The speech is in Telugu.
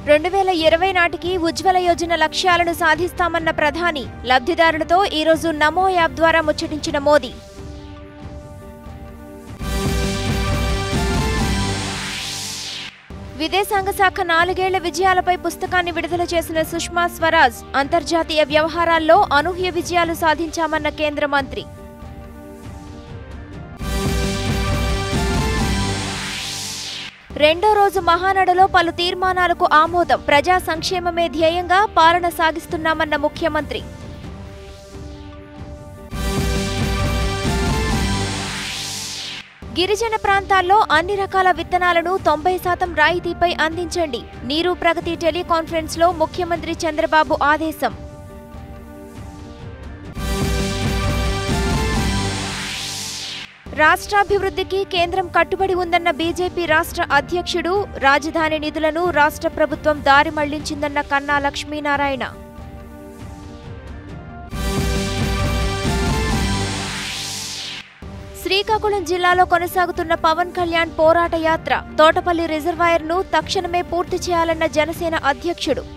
రెండు వేల ఇరవై నాటికి ఉజ్వల యోజన లక్ష్యాలను సాధిస్తామన్న ప్రధాని లబ్ధిదారులతో ఈరోజు నమో యాప్ ద్వారా ముచ్చటించిన మోదీ విదేశాంగ శాఖ నాలుగేళ్ల విజయాలపై పుస్తకాన్ని విడుదల చేసిన సుష్మా స్వరాజ్ అంతర్జాతీయ వ్యవహారాల్లో అనూహ్య విజయాలు సాధించామన్న కేంద్ర మంత్రి రెండో రోజు మహానడలో పలు తీర్మానాలకు ఆమోదం ప్రజా సంక్షేమమే ధ్యేయంగా పాలన సాగిస్తున్నామన్న ముఖ్యమంత్రి గిరిజన ప్రాంతాల్లో అన్ని రకాల విత్తనాలను తొంభై శాతం రాయితీపై అందించండి నీరు ప్రగతి టెలికాన్ఫరెన్స్లో ముఖ్యమంత్రి చంద్రబాబు ఆదేశం రాష్ట్రాభివృద్ధికి కేంద్రం కట్టుబడి ఉందన్న బీజేపీ రాష్ట్ర అధ్యక్షుడు రాజధాని నిధులను రాష్ట్ర ప్రభుత్వం దారి మళ్లించిందన్న కన్నా లక్ష్మీనారాయణ శ్రీకాకుళం జిల్లాలో కొనసాగుతున్న పవన్ కళ్యాణ్ పోరాట యాత్ర తోటపల్లి రిజర్వాయర్ను తక్షణమే పూర్తి చేయాలన్న జనసేన అధ్యక్షుడు